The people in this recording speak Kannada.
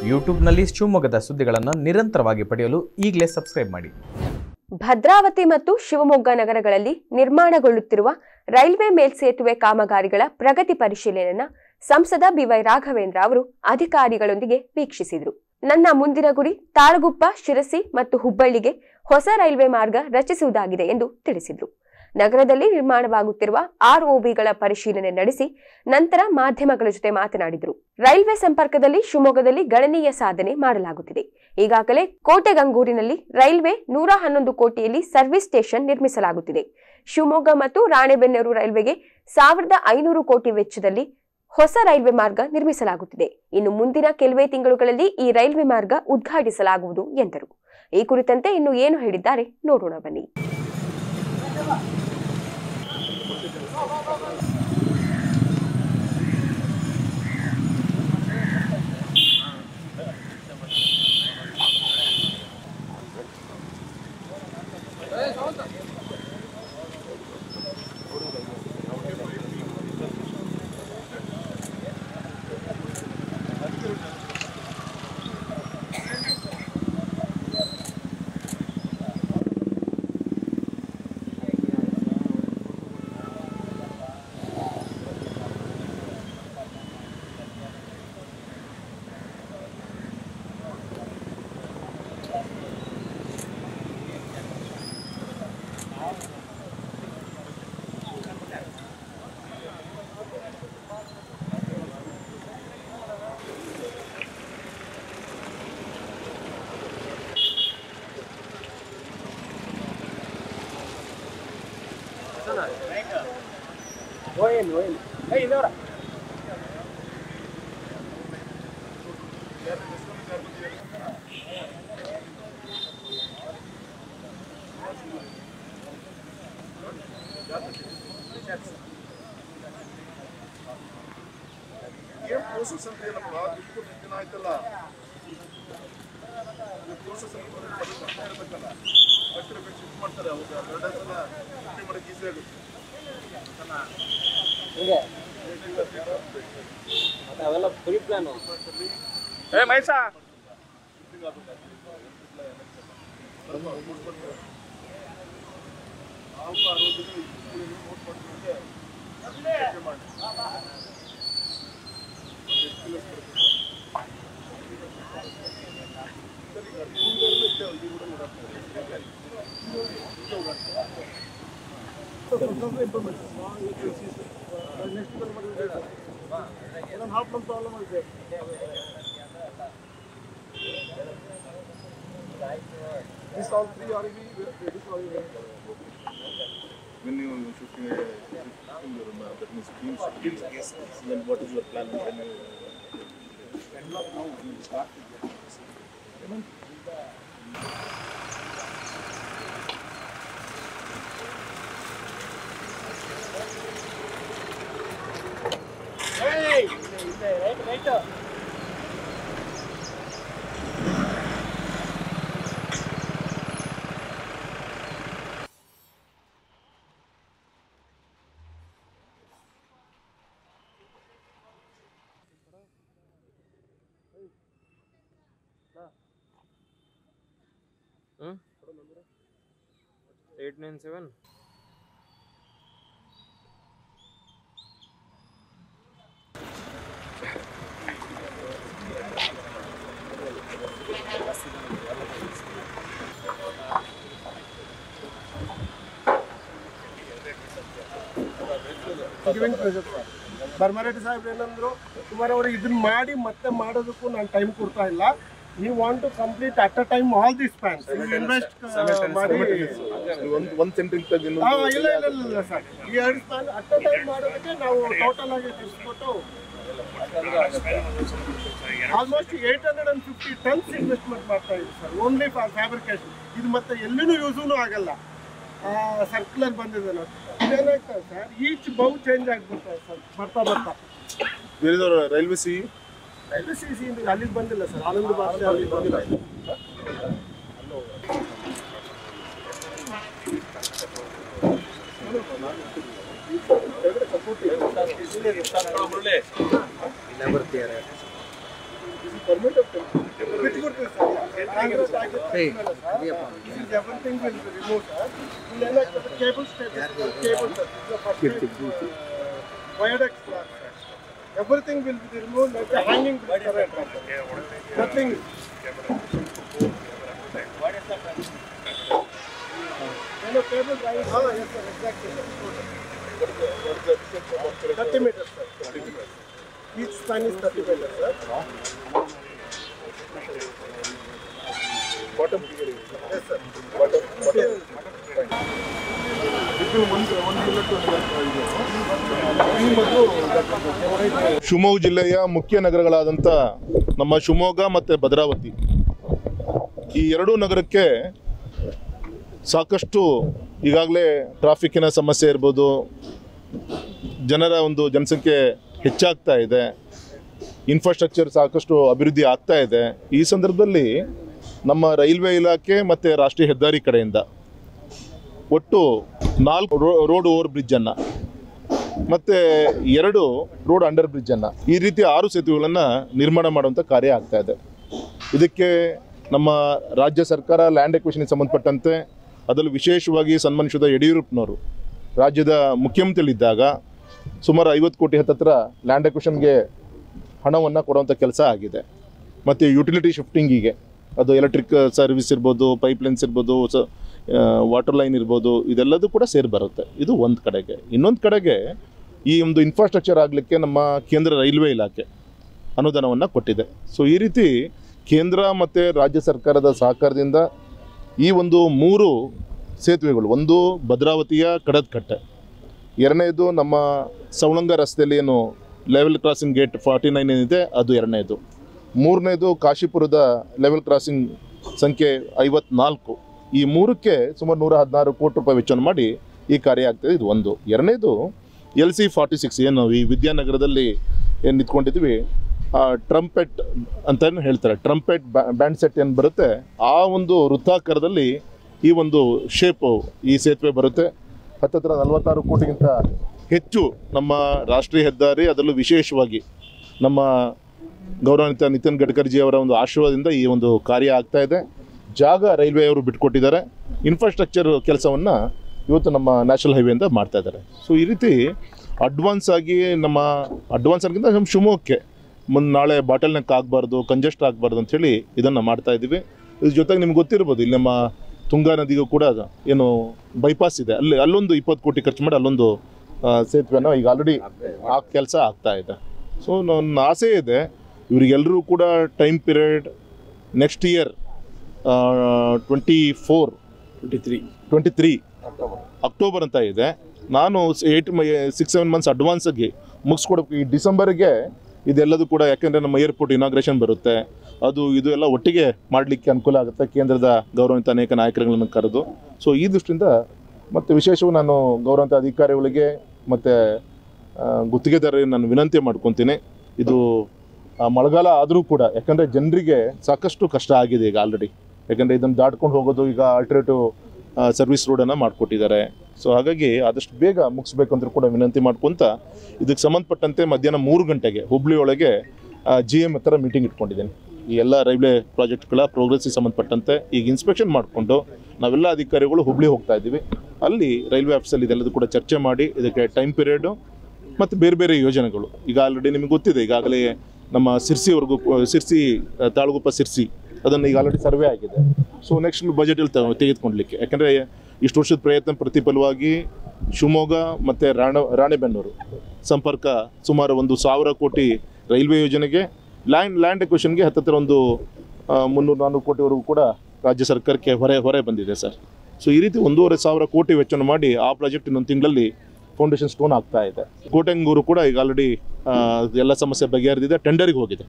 ಯೂಟ್ಯೂಬ್ನಲ್ಲಿ ಶಿವಮೊಗ್ಗದ ಸುದ್ದಿಗಳನ್ನು ನಿರಂತರವಾಗಿ ಪಡೆಯಲು ಈಗಲೇ ಸಬ್ಸ್ಕ್ರೈಬ್ ಮಾಡಿ ಭದ್ರಾವತಿ ಮತ್ತು ಶಿವಮೊಗ್ಗ ನಗರಗಳಲ್ಲಿ ನಿರ್ಮಾಣಗೊಳ್ಳುತ್ತಿರುವ ರೈಲ್ವೆ ಮೇಲ್ಸೇತುವೆ ಕಾಮಗಾರಿಗಳ ಪ್ರಗತಿ ಪರಿಶೀಲನೆಯನ್ನ ಸಂಸದ ಬಿವೈ ರಾಘವೇಂದ್ರ ಅವರು ಅಧಿಕಾರಿಗಳೊಂದಿಗೆ ವೀಕ್ಷಿಸಿದರು ನನ್ನ ಮುಂದಿನ ಗುರಿ ತಾಳಗುಪ್ಪ ಶಿರಸಿ ಮತ್ತು ಹುಬ್ಬಳ್ಳಿಗೆ ಹೊಸ ರೈಲ್ವೆ ಮಾರ್ಗ ರಚಿಸುವುದಾಗಿದೆ ಎಂದು ತಿಳಿಸಿದರು ನಗರದಲ್ಲಿ ನಿರ್ಮಾಣವಾಗುತ್ತಿರುವ ಆರ್ಒಬಿಗಳ ಪರಿಶೀಲನೆ ನಡೆಸಿ ನಂತರ ಮಾಧ್ಯಮಗಳ ಜೊತೆ ಮಾತನಾಡಿದರು ರೈಲ್ವೆ ಸಂಪರ್ಕದಲ್ಲಿ ಶಿವಮೊಗ್ಗದಲ್ಲಿ ಗಣನೀಯ ಸಾಧನೆ ಮಾಡಲಾಗುತ್ತಿದೆ ಈಗಾಗಲೇ ಕೋಟೆಗಂಗೂರಿನಲ್ಲಿ ರೈಲ್ವೆ ನೂರ ಹನ್ನೊಂದು ಕೋಟಿಯಲ್ಲಿ ಸರ್ವಿಸ್ ಸ್ಟೇಷನ್ ನಿರ್ಮಿಸಲಾಗುತ್ತಿದೆ ಶಿವಮೊಗ್ಗ ಮತ್ತು ರಾಣೆಬೆನ್ನೂರು ರೈಲ್ವೆಗೆ ಸಾವಿರದ ಐನೂರು ಕೋಟಿ ವೆಚ್ಚದಲ್ಲಿ ಹೊಸ ರೈಲ್ವೆ ಮಾರ್ಗ ನಿರ್ಮಿಸಲಾಗುತ್ತಿದೆ ಇನ್ನು ಮುಂದಿನ ಕೆಲವೇ ತಿಂಗಳುಗಳಲ್ಲಿ ಈ ರೈಲ್ವೆ ಮಾರ್ಗ ಉದ್ಘಾಟಿಸಲಾಗುವುದು ಎಂದರು ಈ ಕುರಿತಂತೆ ಇನ್ನು ಏನು ಹೇಳಿದ್ದಾರೆ ನೋಡೋಣ ಬನ್ನಿ ಏನ್ ಪ್ರೋಸೆಸ್ ಅಂತ ಏನಪ್ಪ ಇಷ್ಟು ದಿನ ಆಯ್ತಲ್ಲ ಪ್ರೋಸೆಸ್ ಅಂತ ಬಂದು ಬರ್ತಾ ಇರ್ಬೇಕಲ್ಲ ಬಟ್ಟೆ ಬೇಕು ಶಿಫ್ಟ್ ಮಾಡ್ತಾರೆ ಹೌದಾ ಎರಡೇ ಸಲ ಶಿಫ್ಟ್ ಮಾಡಕ್ಕೆ ಈಸಿ ಆಗುತ್ತೆ ಅವೆಲ್ಲ ಪ್ರೀ ಪ್ಲಾನು ಏ ಮೈಸಾ ನಾಲ್ಕು ಅರವತ್ತು ದಿನ ನೋಟ್ ಮಾಡ್ಕೊಂಡ್ರೆ check ಮಾಡಿ This all three are we ready for you? When you shifting a shifting your uh, that means teams teams yes, then what is your plan when you end up now when you start eight nine seven giving pressure Barmareddy ಸಾಹೇಬ್ರು ಏನಂದ್ರು ಕುಮಾರ್ ಅವರು ಇದನ್ನ ಮಾಡಿ ಮತ್ತೆ ಮಾಡೋದಕ್ಕೂ ನಾನು ಟೈಮ್ ಕೊಡ್ತಾ ಇಲ್ಲ ನೀವು want to complete at a time all this plans invest ಮಾಡಿ ಒಂದು ಒಂದು ಸೆಂಟ್ರಿಂಗ್ ತೆಗೆದು ಆ, ಇಲ್ಲ ಇಲ್ಲ ಇಲ್ಲ ಇಲ್ಲ ಸರ್ ಈ ಎರಡು ಪ್ಲಾನ್ ಅಟ್ ಅ ಟೈಮ್ ಮಾಡೋದಕ್ಕೆ ನಾವು ಟೋಟಲ್ ಆಗಿ ತಿಳಿಸ್ಕೊಟ್ಟು almost eight hundred and fifty tons investment ಮಾಡ್ತಾ ಇದ್ದೀವಿ ಸರ್ ಓನ್ಲಿ ಫಾರ್ ಫ್ಯಾಬ್ರಿಕೇಶನ್ ಇದು ಮತ್ತೆ ಎಲ್ಲಿನೂ ಯೂಸೂ ಆಗಲ್ಲ ಸರ್ಕ್ಯುಲರ್ ಬಂದಿದೆ ನೋಡಿ ಇದೇನಾಗ್ತದೆ ಸರ್ ಈಚ್ ಬೌ ಚೇಂಜ್ ಆಗ್ಬಿಡ್ತದೆ ಸರ್ ಬರ್ತಾ ಬರ್ತಾ railway C railway C C ಅಲ್ಲಿಗೆ ಬಂದಿಲ್ಲ ಸರ್ ಆನಂದ್ ಭಾಷೆ ಅಲ್ಲಿಗೆ ಬಂದಿಲ್ಲ Permit of temporary. ಬಿಟ್ಬಿಡ್ತೀವಿ ಸರ್ ಕಾಂಗ್ರೆಸ್ ಆಗಿದ ತಕ್ಷಣ sir everything will remove sir ಇಲ್ಲೇನಾಗ್ತದೆ cable cable sir viaducts everything will be remove hanging ಬಿಡ್ತಾರೆ ನಥಿಂಗ್ ಏನೋ ಕೇಬಲ್ ಹಾಂ yes sir exactly thirty metres sir each span is thirty metres sir Bottom. Yes sir Bottom. Bottom. Between one one bullet to ಇದು. ಈ ಮತ್ತು ಶಿವಮೊಗ್ಗ ಜಿಲ್ಲೆಯ ಮುಖ್ಯ ನಗರಗಳಾದಂಥ ನಮ್ಮ ಶಿವಮೊಗ್ಗ ಮತ್ತು ಭದ್ರಾವತಿ ಈ ಎರಡೂ ನಗರಕ್ಕೆ ಸಾಕಷ್ಟು ಈಗಾಗಲೇ ಟ್ರಾಫಿಕ್ಕಿನ ಸಮಸ್ಯೆ ಇರ್ಬೋದು ಜನರ ಒಂದು ಜನಸಂಖ್ಯೆ ಹೆಚ್ಚಾಗ್ತಾ ಇದೆ ಇನ್ಫ್ರಾಸ್ಟ್ರಕ್ಚರ್ ಸಾಕಷ್ಟು ಅಭಿವೃದ್ಧಿ ಆಗ್ತಾ ಇದೆ ಈ ಸಂದರ್ಭದಲ್ಲಿ ನಮ್ಮ ರೈಲ್ವೆ ಇಲಾಖೆ ಮತ್ತು ರಾಷ್ಟ್ರೀಯ ಹೆದ್ದಾರಿ ಕಡೆಯಿಂದ ಒಟ್ಟು ನಾಲ್ಕು ರೋ- ರೋಡ್ ಓವರ್ ಬ್ರಿಡ್ಜನ್ನು ಮತ್ತು ಎರಡು ರೋಡ್ ಅಂಡರ್ ಬ್ರಿಡ್ಜನ್ನು ಈ ರೀತಿ ಆರು ಸೇತುವೆಗಳನ್ನು ನಿರ್ಮಾಣ ಮಾಡುವಂಥ ಕಾರ್ಯ ಆಗ್ತಾ ಇದೆ ಇದಕ್ಕೆ ನಮ್ಮ ರಾಜ್ಯ ಸರ್ಕಾರ ಲ್ಯಾಂಡ್ ಎಕ್ವಿಷನ್ಗೆ ಸಂಬಂಧಪಟ್ಟಂತೆ ಅದರಲ್ಲೂ ವಿಶೇಷವಾಗಿ ಸನ್ಮಾನಿಸಿದ ಯಡಿಯೂರಪ್ಪನವರು ರಾಜ್ಯದ ಮುಖ್ಯಮಂತ್ರಿಗಳಿದ್ದಾಗ ಸುಮಾರು ಐವತ್ತು ಕೋಟಿ ಹತ್ತತ್ರ ಲ್ಯಾಂಡ್ ಎಕ್ವಿಷನ್ಗೆ ಹಣವನ್ನು ಕೊಡುವಂಥ ಕೆಲಸ ಆಗಿದೆ ಮತ್ತು ಯುಟಿಲಿಟಿ ಶಿಫ್ಟಿಂಗಿಗೆ ಅದು ಎಲೆಕ್ಟ್ರಿಕ್ ಸರ್ವಿಸ್ ಇರ್ಬೋದು ಪೈಪ್ಲೈನ್ಸ್ ಇರ್ಬೋದು ಸ ವಾಟರ್ ಲೈನ್ ಇರ್ಬೋದು ಇದೆಲ್ಲದೂ ಕೂಡ ಸೇರಿ ಬರುತ್ತೆ ಇದು ಒಂದು ಕಡೆಗೆ ಇನ್ನೊಂದು ಕಡೆಗೆ ಈ ಒಂದು ಇನ್ಫ್ರಾಸ್ಟ್ರಕ್ಚರ್ ಆಗಲಿಕ್ಕೆ ನಮ್ಮ ಕೇಂದ್ರ ರೈಲ್ವೆ ಇಲಾಖೆ ಅನುದಾನವನ್ನು ಕೊಟ್ಟಿದೆ ಸೊ ಈ ರೀತಿ ಕೇಂದ್ರ ಮತ್ತು ರಾಜ್ಯ ಸರ್ಕಾರದ ಸಹಕಾರದಿಂದ ಈ ಒಂದು ಮೂರು ಸೇತುವೆಗಳು ಒಂದು ಭದ್ರಾವತಿಯ ಕಡದಕಟ್ಟೆ ಎರಡನೇದು ನಮ್ಮ ಸವಳಂಗ ರಸ್ತೆಯಲ್ಲಿ ಏನು level crossing gate forty nine ಏನಿದೆ ಅದು ಎರಡನೇದು ಮೂರನೇದು ಕಾಶಿಪುರದ ಲೆವೆಲ್ ಕ್ರಾಸಿಂಗ್ ಸಂಖ್ಯೆ ಐವತ್ನಾಲ್ಕು ಈ ಮೂರಕ್ಕೆ ಸುಮಾರು ನೂರ ಹದಿನಾರು ಕೋಟಿ ರೂಪಾಯಿ ವೆಚ್ಚವನ್ನು ಮಾಡಿ ಈ ಕಾರ್ಯ ಆಗ್ತದೆ ಇದು ಒಂದು ಎರಡನೇದು ಎಲ್ ಸಿ ಫಾರ್ಟಿ ಸಿಕ್ಸ್ ಏನು ಈ ವಿದ್ಯಾನಗರದಲ್ಲಿ ಏನು ನಿಂತ್ಕೊಂಡಿದ್ವಿ ಟ್ರಂಪೆಟ್ ಅಂತ ಹೇಳ್ತಾರೆ ಟ್ರಂಪೆಟ್ ಬ್ಯಾಂಡ್ ಸೆಟ್ ಏನು ಬರುತ್ತೆ ಆ ಒಂದು ವೃತ್ತಾಕಾರದಲ್ಲಿ ಈ ಒಂದು ಶೇಪು ಈ ಸೇತುವೆ ಬರುತ್ತೆ ಹತ್ತತ್ರ ನಲವತ್ತಾರು ಕೋಟಿಗಿಂತ ಹೆಚ್ಚು ನಮ್ಮ ರಾಷ್ಟ್ರೀಯ ಹೆದ್ದಾರಿ ಅದರಲ್ಲೂ ವಿಶೇಷವಾಗಿ ನಮ್ಮ ಗೌರವಾನ್ವಿತ ನಿತಿನ್ ಗಡ್ಕರ್ಜಿ ಅವರ ಒಂದು ಆಶೀರ್ವಾದದಿಂದ ಈ ಒಂದು ಕಾರ್ಯ ಆಗ್ತಾ ಇದೆ ಜಾಗ ರೈಲ್ವೆ ಅವರು ಬಿಟ್ಕೊಟ್ಟಿದ್ದಾರೆ ಇನ್ಫ್ರಾಸ್ಟ್ರಕ್ಚರ್ ಕೆಲಸವನ್ನು ಇವತ್ತು ನಮ್ಮ ನ್ಯಾಷನಲ್ ಹೈವೇಯಿಂದ ಮಾಡ್ತಾ ಇದ್ದಾರೆ ಸೊ ಈ ರೀತಿ ಅಡ್ವಾನ್ಸ್ ಆಗಿ ನಮ್ಮ ಅಡ್ವಾನ್ಸ್ ಆಗಿಂತ ನಮ್ಮ ಶಿವಮೊಗ್ಗಕ್ಕೆ ಮುಂದೆ ನಾಳೆ ಬಾಟಲ್ ನೆಕ್ ಆಗಬಾರ್ದು ಕಂಜೆಸ್ಟ್ ಆಗಬಾರ್ದು ಅಂಥೇಳಿ ಇದನ್ನು ಮಾಡ್ತಾ ಇದ್ದೀವಿ ಇದ್ರ ಜೊತೆಗೆ ನಿಮ್ಗೆ ಗೊತ್ತಿರ್ಬೋದು ಇಲ್ಲಿ ನಮ್ಮ ತುಂಗಾ ನದಿಗೂ ಕೂಡ ಏನು ಬೈಪಾಸ್ ಇದೆ ಅಲ್ಲಿ ಅಲ್ಲೊಂದು ಇಪ್ಪತ್ತು ಕೋಟಿ ಖರ್ಚು ಮಾಡಿ ಅಲ್ಲೊಂದು ಆ, ಸೇತುವೆನ ಈಗ ಆಲ್ರೆಡಿ ಆ ಕೆಲಸ ಆಗ್ತಾ ಇದೆ ಸೊ ನನ್ನ ಆಸೆ ಇದೆ ಇವರಿಗೆಲ್ಲರೂ ಕೂಡ time period next year twenty four twenty three twenty three October ಅಂತ ಇದೆ ನಾನು ಏಯ್ಟ್ ಸಿಕ್ಸ್ ಸೆವೆನ್ ಮಂತ್ಸ್ ಅಡ್ವಾನ್ಸಾಗಿ ಮುಗಿಸ್ಕೊಡಬೇಕು ಈ ಡಿಸೆಂಬರ್ಗೆ ಇದೆಲ್ಲದೂ ಕೂಡ ಯಾಕೆಂದರೆ ನಮ್ಮ ಏರ್ಪೋರ್ಟ್ ಇನಾಗ್ರೇಷನ್ ಬರುತ್ತೆ ಅದು ಇದು ಎಲ್ಲ ಒಟ್ಟಿಗೆ ಮಾಡಲಿಕ್ಕೆ ಅನುಕೂಲ ಆಗುತ್ತೆ ಕೇಂದ್ರದ ಗೌರವಿತ ಅನೇಕ ನಾಯಕರುಗಳನ್ನು ಕರೆದು ಸೊ ಈ ದೃಷ್ಟಿಯಿಂದ ಮತ್ತು ವಿಶೇಷವಾಗಿ ನಾನು ಗೌರವಿತ ಅಧಿಕಾರಿಗಳಿಗೆ ಮತ್ತು ಗುತ್ತಿಗೆದಾರರಿಗೆ ನಾನು ವಿನಂತಿ ಮಾಡ್ಕೊತೀನಿ ಇದು ಆ, ಮಳೆಗಾಲ ಆದರೂ ಕೂಡ ಯಾಕಂದರೆ ಜನರಿಗೆ ಸಾಕಷ್ಟು ಕಷ್ಟ ಆಗಿದೆ ಈಗ ಆಲ್ರೆಡಿ ಯಾಕಂದರೆ ಇದನ್ನು ದಾಟ್ಕೊಂಡು ಹೋಗೋದು ಈಗ ಆಲ್ಟರ್ನೇಟಿವ್ ಸರ್ವಿಸ್ ರೋಡನ್ನು ಮಾಡಿಕೊಟ್ಟಿದ್ದಾರೆ ಸೊ ಹಾಗಾಗಿ ಆದಷ್ಟು ಬೇಗ ಮುಗಿಸ್ಬೇಕು ಅಂತ ಕೂಡ ವಿನಂತಿ ಮಾಡ್ಕೊತ ಇದಕ್ಕೆ ಸಂಬಂಧಪಟ್ಟಂತೆ ಮಧ್ಯಾಹ್ನ ಮೂರು ಗಂಟೆಗೆ ಹುಬ್ಳಿ ಒಳಗೆ ಜಿ ಎಮ್ ಹತ್ರ ಮೀಟಿಂಗ್ ಇಟ್ಕೊಂಡಿದ್ದೀನಿ ಈ ಎಲ್ಲ ರೈಲ್ವೆ ಪ್ರಾಜೆಕ್ಟ್ಗಳ ಪ್ರೋಗ್ರೆಸ್ಸಿಗೆ ಸಂಬಂಧಪಟ್ಟಂತೆ ಈಗ ಇನ್ಸ್ಪೆಕ್ಷನ್ ಮಾಡಿಕೊಂಡು ನಾವೆಲ್ಲ ಅಧಿಕಾರಿಗಳು ಹುಬ್ಳಿ ಹೋಗ್ತಾ ಇದ್ದೀವಿ ಅಲ್ಲಿ ರೈಲ್ವೆ ಆಫೀಸಲ್ಲಿ ಇದೆಲ್ಲದೂ ಕೂಡ ಚರ್ಚೆ ಮಾಡಿ ಇದಕ್ಕೆ ಟೈಮ್ ಪೀರಿಯಡು ಮತ್ತು ಬೇರೆ ಬೇರೆ ಯೋಜನೆಗಳು ಈಗ ಆಲ್ರೆಡಿ ನಿಮಗೆ ಗೊತ್ತಿದೆ ಈಗಾಗಲೇ ನಮ್ಮ ಸಿರ್ಸಿವರೆಗೂ ಸಿರ್ಸಿ ಆ, ತಾಳಗುಪ್ಪ ಸಿರ್ಸಿ ಅದನ್ನು ಈಗ ಆಲ್ರೆಡಿ ಸರ್ವೆ ಆಗಿದೆ ಸೊ ನೆಕ್ಸ್ಟ್ ಬಜೆಟಲ್ಲಿ ತೆಗೆದುಕೊಳ್ಲಿಕ್ಕೆ ಯಾಕಂದರೆ ಇಷ್ಟು ವರ್ಷದ ಪ್ರಯತ್ನ ಪ್ರತಿಫಲವಾಗಿ ಶಿವಮೊಗ್ಗ ಮತ್ತು ರಾಣ ರಾಣೆಬೆನ್ನೂರು ಸಂಪರ್ಕ ಸುಮಾರು ಒಂದು ಸಾವಿರ ಕೋಟಿ ರೈಲ್ವೆ ಯೋಜನೆಗೆ ಲ್ಯಾಂಡ್ ಲ್ಯಾಂಡ್ ಎಕ್ವಿಷನ್ಗೆ ಹತ್ತತ್ರ ಒಂದು ಆ, ಮುನ್ನೂರು ನಾನ್ನೂರು ಕೋಟಿವರೆಗೂ ಕೂಡ ರಾಜ್ಯ ಸರ್ಕಾರಕ್ಕೆ ಹೊರೆ ಹೊರೆ ಬಂದಿದೆ ಸರ್ ಸೊ ಈ ರೀತಿ ಒಂದೂವರೆ ಸಾವಿರ ಕೋಟಿ ವೆಚ್ಚವನ್ನು ಮಾಡಿ ಆ ಪ್ರಾಜೆಕ್ಟ್ ಇನ್ನೊಂದು ತಿಂಗಳಲ್ಲಿ ಫೌಂಡೇಶನ್ ಸ್ಟೋನ್ ಆಗ್ತಾ ಇದೆ ಕೋಟೆಂಗೂರು ಕೂಡ ಈಗ ಆಲ್ರೆಡಿ ಎಲ್ಲ ಸಮಸ್ಯೆ ಬಗೆಹರಿದಿದೆ ಟೆಂಡರಿಗೆ ಹೋಗಿದೆ